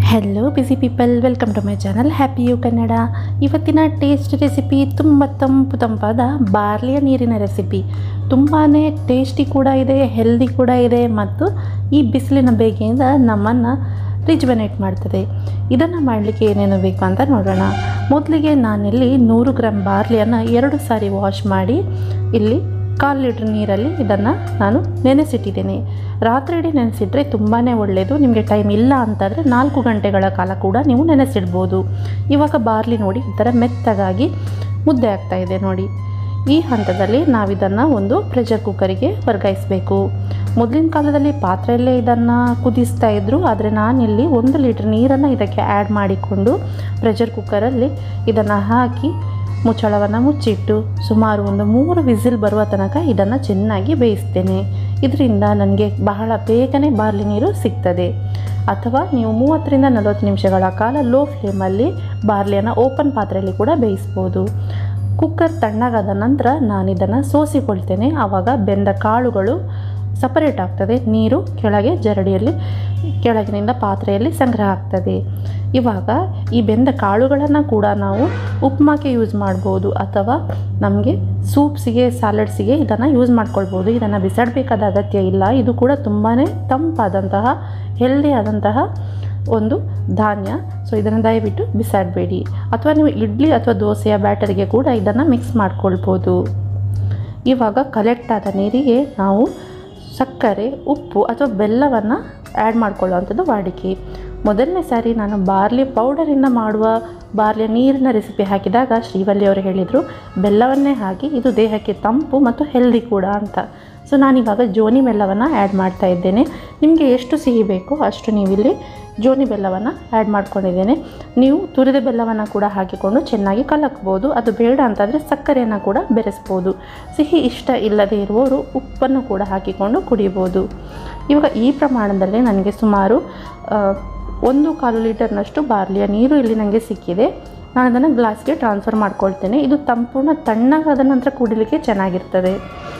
hello busy people welcome to my channel happy you Kannada ಇವತ್ತಿನ taste recipe ತುಂಬ ತಂಪು ತಂಪಾದ ಬಾರ್ಲಿಯ ನೀರಿನ ರೆಸಿಪಿ ತುಂಬಾ ಟೇಸ್ಟಿ ಕೂಡ ಇದೆ ಹೆಲ್ದಿ ಕೂಡ ಇದೆ ಮತ್ತು ಈ ಬಿಸಿಲಿನ ಬೇಗೆಯಿಂದ ನಮ್ಮನ್ನು ರಿಜ್ವನೇಟ್ ಮಾಡ್ತದೆ ಇದನ್ನು ಮಾಡಲಿಕ್ಕೆ ಏನೇನು ಬೇಕು ಅಂತ ನೋಡೋಣ ಮೊದಲಿಗೆ ನಾನಿಲ್ಲಿ ನೂರು ಗ್ರಾಮ್ ಬಾರ್ಲಿಯನ್ನು ಎರಡು ಸಾರಿ ವಾಶ್ ಮಾಡಿ ಇಲ್ಲಿ ಕಾಲು ಲೀಟ್ರ್ ನೀರಲ್ಲಿ ಇದನ್ನು ನಾನು ನೆನೆಸಿಟ್ಟಿದ್ದೇನೆ ರಾತ್ರಿ ಇಡೀ ನೆನೆಸಿಟ್ರೆ ತುಂಬಾ ಒಳ್ಳೆಯದು ನಿಮಗೆ ಟೈಮ್ ಇಲ್ಲ ಅಂತಂದರೆ ನಾಲ್ಕು ಗಂಟೆಗಳ ಕಾಲ ಕೂಡ ನೀವು ನೆನೆಸಿಡ್ಬೋದು ಇವಾಗ ಬಾರ್ಲಿ ನೋಡಿ ಈ ಥರ ಮೆತ್ತಗಾಗಿ ಮುದ್ದೆ ಆಗ್ತಾ ಇದೆ ನೋಡಿ ಈ ಹಂತದಲ್ಲಿ ನಾವಿದನ್ನು ಒಂದು ಪ್ರೆಷರ್ ಕುಕ್ಕರಿಗೆ ವರ್ಗಾಯಿಸಬೇಕು ಮೊದಲಿನ ಕಾಲದಲ್ಲಿ ಪಾತ್ರೆಯಲ್ಲೇ ಇದನ್ನು ಕುದಿಸ್ತಾ ಇದ್ದರು ಆದರೆ ನಾನಿಲ್ಲಿ ಒಂದು ಲೀಟ್ರ್ ನೀರನ್ನು ಇದಕ್ಕೆ ಆ್ಯಡ್ ಮಾಡಿಕೊಂಡು ಪ್ರೆಷರ್ ಕುಕ್ಕರಲ್ಲಿ ಇದನ್ನು ಹಾಕಿ ಮುಚ್ಚಳವನ್ನು ಮುಚ್ಚಿಟ್ಟು ಸುಮಾರು ಒಂದು ಮೂರು ವಿಸಿಲ್ ಬರುವ ತನಕ ಇದನ್ನು ಚೆನ್ನಾಗಿ ಬೇಯಿಸ್ತೇನೆ ಇದರಿಂದ ನನಗೆ ಬಹಳ ಬೇಗನೆ ಬಾರ್ಲಿ ನೀರು ಸಿಗ್ತದೆ ಅಥವಾ ನೀವು ಮೂವತ್ತರಿಂದ ನಲವತ್ತು ನಿಮಿಷಗಳ ಕಾಲ ಲೋ ಫ್ಲೇಮಲ್ಲಿ ಬಾರ್ಲಿಯನ್ನು ಓಪನ್ ಪಾತ್ರೆಯಲ್ಲಿ ಕೂಡ ಬೇಯಿಸ್ಬೋದು ಕುಕ್ಕರ್ ತಣ್ಣಗಾದ ನಂತರ ನಾನು ಇದನ್ನು ಸೋಸಿಕೊಳ್ತೇನೆ ಆವಾಗ ಬೆಂದ ಕಾಳುಗಳು ಸಪರೇಟ್ ಆಗ್ತದೆ ನೀರು ಕೆಳಗೆ ಜರಡಿಯಲ್ಲಿ ಕೆಳಗಿನಿಂದ ಪಾತ್ರೆಯಲ್ಲಿ ಸಂಗ್ರಹ ಆಗ್ತದೆ ಇವಾಗ ಈ ಬೆಂದ ಕಾಳುಗಳನ್ನು ಕೂಡ ನಾವು ಉಪ್ಮಾಕ್ಕೆ ಯೂಸ್ ಮಾಡ್ಬೋದು ಅಥವಾ ನಮಗೆ ಸೂಪ್ಸಿಗೆ ಸ್ಯಾಲಡ್ಸಿಗೆ ಇದನ್ನು ಯೂಸ್ ಮಾಡ್ಕೊಳ್ಬೋದು ಇದನ್ನು ಬಿಸಾಡಬೇಕಾದ ಅಗತ್ಯ ಇಲ್ಲ ಇದು ಕೂಡ ತುಂಬಾ ತಂಪಾದಂತಹ ಹೆಲ್ದಿ ಆದಂತಹ ಒಂದು ಧಾನ್ಯ ಸೊ ಇದನ್ನು ದಯವಿಟ್ಟು ಬಿಸಾಡಬೇಡಿ ಅಥವಾ ನೀವು ಇಡ್ಲಿ ಅಥವಾ ದೋಸೆಯ ಬ್ಯಾಟರಿಗೆ ಕೂಡ ಇದನ್ನು ಮಿಕ್ಸ್ ಮಾಡ್ಕೊಳ್ಬೋದು ಇವಾಗ ಕಲೆಕ್ಟ್ ಆದ ನೀರಿಗೆ ನಾವು ಸಕ್ಕರೆ ಉಪ್ಪು ಅಥವಾ ಬೆಲ್ಲವನ್ನು ಆ್ಯಡ್ ಮಾಡ್ಕೊಳ್ಳುವಂಥದ್ದು ವಾಡಿಕೆ ಮೊದಲನೇ ಸಾರಿ ನಾನು ಬಾರ್ಲಿ ಪೌಡರಿಂದ ಮಾಡುವ ಬಾರ್ಲಿಯ ನೀರಿನ ರೆಸಿಪಿ ಹಾಕಿದಾಗ ಶ್ರೀವಲ್ಲಿ ಅವರು ಹೇಳಿದರು ಬೆಲ್ಲವನ್ನೇ ಹಾಕಿ ಇದು ದೇಹಕ್ಕೆ ತಂಪು ಮತ್ತು ಹೆಲ್ದಿ ಕೂಡ ಅಂತ ಸೊ ನಾನಿವಾಗ ಜೋನಿ ಬೆಲ್ಲವನ್ನು ಆ್ಯಡ್ ಮಾಡ್ತಾ ಇದ್ದೇನೆ ನಿಮಗೆ ಎಷ್ಟು ಸಿಹಿ ಬೇಕೋ ಅಷ್ಟು ನೀವಿಲ್ಲಿ ಜೋನಿ ಬೆಲ್ಲವನ್ನು ಆ್ಯಡ್ ಮಾಡ್ಕೊಂಡಿದ್ದೇನೆ ನೀವು ತುರಿದ ಬೆಲ್ಲವನ್ನು ಕೂಡ ಹಾಕಿಕೊಂಡು ಚೆನ್ನಾಗಿ ಕಲಕ್ಬೋದು ಅದು ಬೇಡ ಅಂತಂದರೆ ಸಕ್ಕರೆಯನ್ನು ಕೂಡ ಬೆರೆಸ್ಬೋದು ಸಿಹಿ ಇಷ್ಟ ಇಲ್ಲದೇ ಇರುವವರು ಉಪ್ಪನ್ನು ಕೂಡ ಹಾಕಿಕೊಂಡು ಕುಡಿಬೋದು ಇವಾಗ ಈ ಪ್ರಮಾಣದಲ್ಲಿ ನನಗೆ ಸುಮಾರು ಆ, ಒಂದು ಕಾಲು ಲೀಟರ್ನಷ್ಟು ಬಾರ್ಲಿಯ ನೀರು ಇಲ್ಲಿ ನನಗೆ ಸಿಕ್ಕಿದೆ ನಾನು ಅದನ್ನು ಗ್ಲಾಸ್ಗೆ ಟ್ರಾನ್ಸ್ಫರ್ ಮಾಡ್ಕೊಳ್ತೇನೆ ಇದು ಸಂಪೂರ್ಣ ತಣ್ಣಗಾದ ನಂತರ ಕುಡಿಲಿಕ್ಕೆ ಚೆನ್ನಾಗಿರ್ತದೆ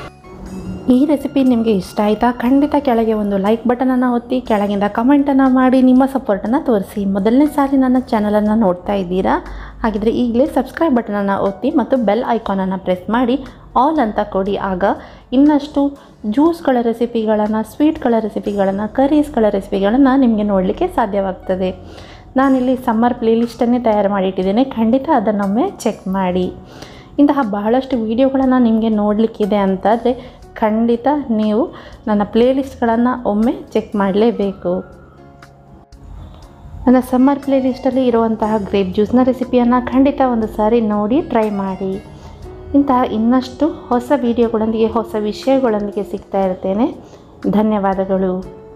ಈ ರೆಸಿಪಿ ನಿಮಗೆ ಇಷ್ಟ ಆಯಿತಾ ಖಂಡಿತ ಕೆಳಗೆ ಒಂದು ಲೈಕ್ ಬಟನನ್ನು ಒತ್ತಿ ಕೆಳಗಿಂದ ಕಮೆಂಟನ್ನು ಮಾಡಿ ನಿಮ್ಮ ಸಪೋರ್ಟನ್ನು ತೋರಿಸಿ ಮೊದಲನೇ ಸಾರಿ ನನ್ನ ಚಾನಲನ್ನು ನೋಡ್ತಾ ಇದ್ದೀರಾ ಹಾಗಿದ್ರೆ ಈಗಲೇ ಸಬ್ಸ್ಕ್ರೈಬ್ ಬಟನನ್ನು ಒತ್ತಿ ಮತ್ತು ಬೆಲ್ ಐಕಾನನ್ನು ಪ್ರೆಸ್ ಮಾಡಿ ಆಲ್ ಅಂತ ಕೊಡಿ ಆಗ ಇನ್ನಷ್ಟು ಜ್ಯೂಸ್ಗಳ ರೆಸಿಪಿಗಳನ್ನು ಸ್ವೀಟ್ಗಳ ರೆಸಿಪಿಗಳನ್ನು ಕರೀಸ್ಗಳ ರೆಸಿಪಿಗಳನ್ನು ನಿಮಗೆ ನೋಡಲಿಕ್ಕೆ ಸಾಧ್ಯವಾಗ್ತದೆ ನಾನಿಲ್ಲಿ ಸಮ್ಮರ್ ಪ್ಲೇಲಿಸ್ಟನ್ನೇ ತಯಾರು ಮಾಡಿಟ್ಟಿದ್ದೇನೆ ಖಂಡಿತ ಅದನ್ನೊಮ್ಮೆ ಚೆಕ್ ಮಾಡಿ ಇಂತಹ ಬಹಳಷ್ಟು ವೀಡಿಯೋಗಳನ್ನು ನಿಮಗೆ ನೋಡಲಿಕ್ಕಿದೆ ಅಂತಾದರೆ ಖಂಡಿತ ನೀವು ನನ್ನ ಪ್ಲೇಲಿಸ್ಟ್ಗಳನ್ನು ಒಮ್ಮೆ ಚೆಕ್ ಮಾಡಲೇಬೇಕು ನನ್ನ ಸಮ್ಮರ್ ಪ್ಲೇಲಿಸ್ಟಲ್ಲಿ ಇರುವಂತಹ ಗ್ರೇಪ್ ಜ್ಯೂಸ್ನ ರೆಸಿಪಿಯನ್ನು ಖಂಡಿತ ಒಂದು ಸಾರಿ ನೋಡಿ ಟ್ರೈ ಮಾಡಿ ಇಂತಹ ಇನ್ನಷ್ಟು ಹೊಸ ವೀಡಿಯೋಗಳೊಂದಿಗೆ ಹೊಸ ವಿಷಯಗಳೊಂದಿಗೆ ಸಿಗ್ತಾ ಇರ್ತೇನೆ ಧನ್ಯವಾದಗಳು